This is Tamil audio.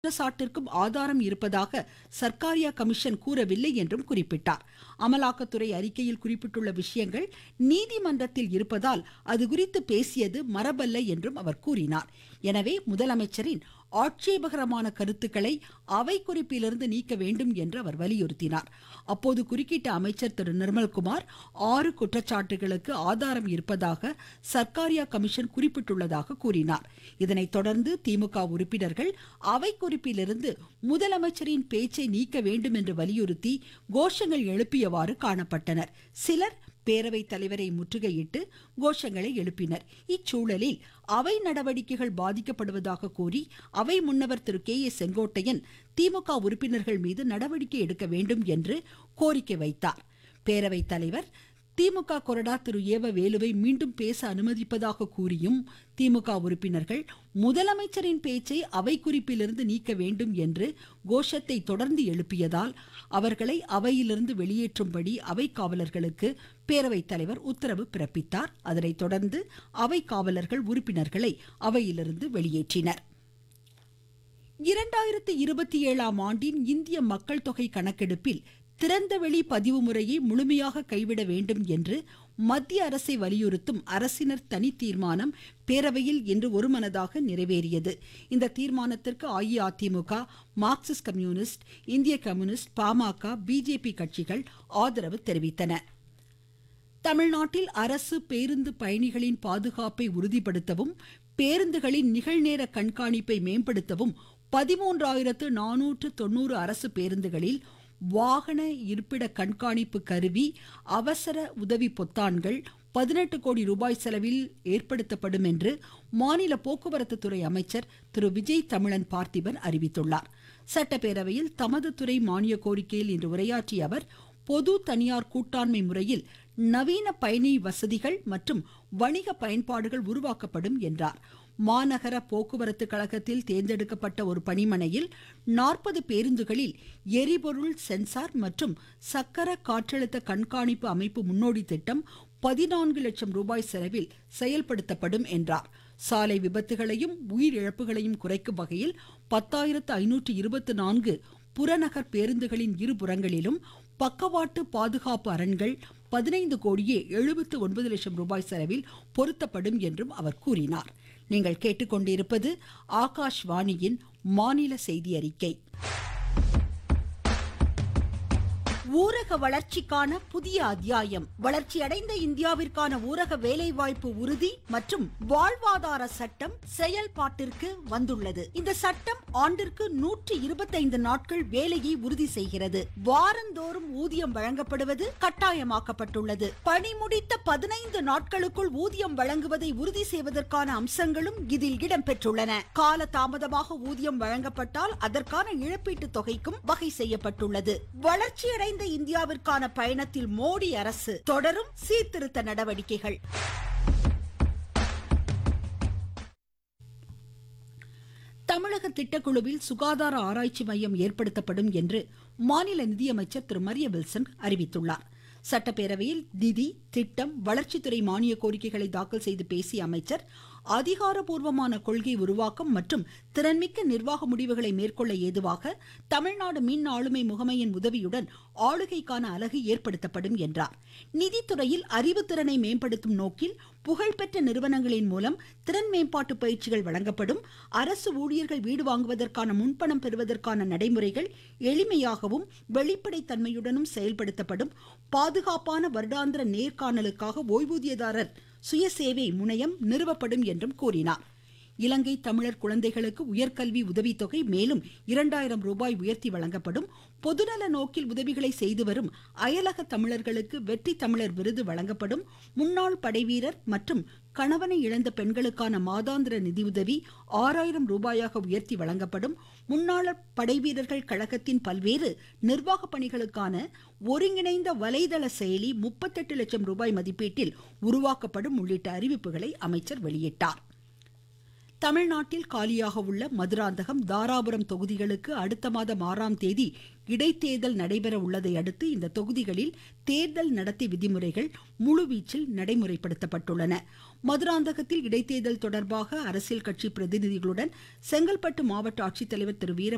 குற்றச்சாட்டிற்கும் ஆதாரம் இருப்பதாக சர்க்காரியா கமிஷன் கூறவில்லை என்றும் குறிப்பிட்டார் அமலாக்கத்துறை அறிக்கையில் குறிப்பிட்டுள்ள விஷயங்கள் நீதிமன்றத்தில் இருப்பதால் அது குறித்து பேசியது மரபல்ல என்றும் அவர் கூறினார் எனவே முதலமைச்சரின் ஆட்சேபகரமான கருத்துக்களை அவை குறிப்பிலிருந்து நீக்க வேண்டும் என்று அவர் வலியுறுத்தினார் அப்போது குறுக்கிட்ட அமைச்சர் திரு நிர்மல்குமார் ஆறு குற்றச்சாட்டுகளுக்கு ஆதாரம் இருப்பதாக சர்க்காரியா கமிஷன் குறிப்பிட்டுள்ளதாக கூறினார் இதனைத் தொடர்ந்து திமுக உறுப்பினர்கள் அவை குறிப்பிலிருந்து முதலமைச்சரின் பேச்சை நீக்க வேண்டும் என்று வலியுறுத்தி கோஷங்கள் எழுப்பியவாறு காணப்பட்டனர் சிலர் பேரவைத் தலைவரை முற்றுகையிட்டு கோஷங்களை எழுப்பினர் இச்சூழலில் அவை நடவடிக்கைகள் பாதிக்கப்படுவதாக கூறி அவை முன்னவர் திரு கே ஏ செங்கோட்டையன் திமுக உறுப்பினர்கள் மீது நடவடிக்கை எடுக்க வேண்டும் என்று கோரிக்கை வைத்தார் பேரவைத் தலைவர் திமுக கொறடா திரு ஏவ வேலுவை மீண்டும் பேச அனுமதிப்பதாக கூறியும் திமுக உறுப்பினர்கள் முதலமைச்சரின் பேச்சை அவை குறிப்பிலிருந்து நீக்க வேண்டும் என்று கோஷத்தை தொடர்ந்து எழுப்பியதால் அவர்களை அவையிலிருந்து வெளியேற்றும்படி அவை காவலர்களுக்கு பேரவைத் தலைவர் உத்தரவு பிறப்பித்தார் அதனைத் தொடர்ந்து அவை காவலர்கள் உறுப்பினர்களை அவையிலிருந்து வெளியேற்றினர் இரண்டாயிரத்தி இருபத்தி ஏழாம் ஆண்டின் இந்திய மக்கள் தொகை கணக்கெடுப்பில் திறந்தவெளி பதிவு முறையை முழுமையாக கைவிட வேண்டும் என்று மத்திய அரசை வலியுறுத்தும் அரசினர் தனி தீர்மானம் பேரவையில் இன்று ஒருமனதாக நிறைவேறியது இந்த தீர்மானத்திற்கு அஇஅதிமுக மார்க்சிஸ்ட் கம்யூனிஸ்ட் இந்திய கம்யூனிஸ்ட் பாமக பிஜேபி கட்சிகள் ஆதரவு தெரிவித்தன தமிழ்நாட்டில் அரசு பேருந்து பயணிகளின் பாதுகாப்பை உறுதிப்படுத்தவும் பேருந்துகளின் நிகழ்நேர கண்காணிப்பை மேம்படுத்தவும் பதிமூன்றாயிரத்து நானூற்று தொண்ணூறு அரசு பேருந்துகளில் வாகன இருப்பிட கண்காணிப்பு கருவி அவசர உதவி பொத்தான்கள் பதினெட்டு கோடி ரூபாய் செலவில் ஏற்படுத்தப்படும் என்று மாநில போக்குவரத்து துறை அமைச்சர் திரு விஜய் தமிழன் பார்த்திபன் அறிவித்துள்ளார் சட்டப்பேரவையில் தமது துறை மானிய கோரிக்கையில் இன்று உரையாற்றிய அவர் பொது தனியார் கூட்டாண்மை முறையில் நவீன பயணி வசதிகள் மற்றும் வணிக பயன்பாடுகள் உருவாக்கப்படும் என்றார் மாநகர போக்குவரத்து கழகத்தில் தேர்ந்தெடுக்கப்பட்ட ஒரு பணிமனையில் நாற்பது பேருந்துகளில் எரிபொருள் சென்சார் மற்றும் சக்கர காற்றழுத்த கண்காணிப்பு அமைப்பு முன்னோடி திட்டம் பதினான்கு லட்சம் ரூபாய் செலவில் செயல்படுத்தப்படும் என்றார் சாலை விபத்துகளையும் உயிரிழப்புகளையும் குறைக்கும் வகையில் பத்தாயிரத்து ஐநூற்று இருபத்தி நான்கு புறநகர் பேருந்துகளின் இருபுறங்களிலும் பக்கவாட்டு பாதுகாப்பு அரண்கள் பதினைந்து கோடியே எழுபத்து ஒன்பது லட்சம் ரூபாய் செலவில் பொருத்தப்படும் என்றும் அவர் கூறினார் நீங்கள் கேட்டுக்கொண்டிருப்பது ஆகாஷ்வாணியின் மாநில செய்தி அறிக்கை ஊரக வளர்ச்சிக்கான புதிய அத்தியாயம் வளர்ச்சியடைந்த இந்தியாவிற்கான ஊரக வேலைவாய்ப்பு உறுதி மற்றும் வாழ்வாதார சட்டம் செயல்பாட்டிற்கு வந்துள்ளது இந்த சட்டம் ஆண்டிற்கு நூற்றி இருபத்தைந்து நாட்கள் வேலையை உறுதி செய்கிறது வாரந்தோறும் ஊதியம் வழங்கப்படுவது கட்டாயமாக்கப்பட்டுள்ளது பணி முடித்த பதினைந்து நாட்களுக்குள் ஊதியம் வழங்குவதை உறுதி செய்வதற்கான அம்சங்களும் இதில் இடம்பெற்றுள்ளன கால தாமதமாக ஊதியம் வழங்கப்பட்டால் அதற்கான இழப்பீட்டு தொகைக்கும் வகை செய்யப்பட்டுள்ளது வளர்ச்சியடைந்த இந்தியாவிற்கான பயணத்தில் மோடி அரசு தொடரும் சீர்திருத்த நடவடிக்கைகள் தமிழக திட்டக்குழுவில் சுகாதார ஆராய்ச்சி மையம் ஏற்படுத்தப்படும் என்று மாநில நிதியமைச்சர் திரு மரிய வில்சன் அறிவித்துள்ளார் சட்டப்பேரவையில் நிதி திட்டம் வளர்ச்சித்துறை மானிய கோரிக்கைகளை தாக்கல் செய்து பேசிய அமைச்சர் அதிகாரபூர்வமான கொள்கை உருவாக்கம் மற்றும் திறன்மிக்க நிர்வாக முடிவுகளை மேற்கொள்ள ஏதுவாக தமிழ்நாடு மின் ஆளுமை முகமையின் உதவியுடன் ஆளுகைக்கான அலகு ஏற்படுத்தப்படும் என்றார் நிதித்துறையில் அறிவுத்திறனை மேம்படுத்தும் நோக்கில் புகழ்பெற்ற நிறுவனங்களின் மூலம் திறன் மேம்பாட்டு பயிற்சிகள் வழங்கப்படும் அரசு ஊழியர்கள் வீடு வாங்குவதற்கான முன்பணம் பெறுவதற்கான நடைமுறைகள் எளிமையாகவும் வெளிப்படைத்தன்மையுடனும் செயல்படுத்தப்படும் பாதுகாப்பான வருடாந்திர நேர்காணலுக்காக ஓய்வூதியதாரர் சுயசேவை முனையம் நிறுவப்படும் என்றும் கூறினார் இலங்கை தமிழர் குழந்தைகளுக்கு உயர்கல்வி உதவித்தொகை மேலும் இரண்டாயிரம் ரூபாய் உயர்த்தி வழங்கப்படும் பொதுநல நோக்கில் உதவிகளை செய்து வரும் அயலக தமிழர்களுக்கு வெற்றி தமிழர் விருது வழங்கப்படும் முன்னாள் படைவீரர் மற்றும் கணவனை இழந்த பெண்களுக்கான மாதாந்திர நிதியுதவி ஆறாயிரம் ரூபாயாக உயர்த்தி வழங்கப்படும் முன்னாள் படைவீரர்கள் கழகத்தின் பல்வேறு நிர்வாக பணிகளுக்கான ஒருங்கிணைந்த வலைதள செயலி முப்பத்தெட்டு லட்சம் ரூபாய் மதிப்பீட்டில் உருவாக்கப்படும் உள்ளிட்ட அறிவிப்புகளை அமைச்சர் வெளியிட்டார் தமிழ்நாட்டில் காலியாக உள்ள மதுராந்தகம் தாராபுரம் தொகுதிகளுக்கு அடுத்த மாதம் ஆறாம் தேதி இடைத்தேர்தல் நடைபெற உள்ளதை அடுத்து இந்த தொகுதிகளில் தேர்தல் நடத்தை விதிமுறைகள் முழுவீச்சில் நடைமுறைப்படுத்தப்பட்டுள்ளன மதுராந்தகத்தில் இடைத்தேர்தல் தொடர்பாக அரசியல் கட்சி பிரதிநிதிகளுடன் செங்கல்பட்டு மாவட்ட ஆட்சித்தலைவர் திரு வீர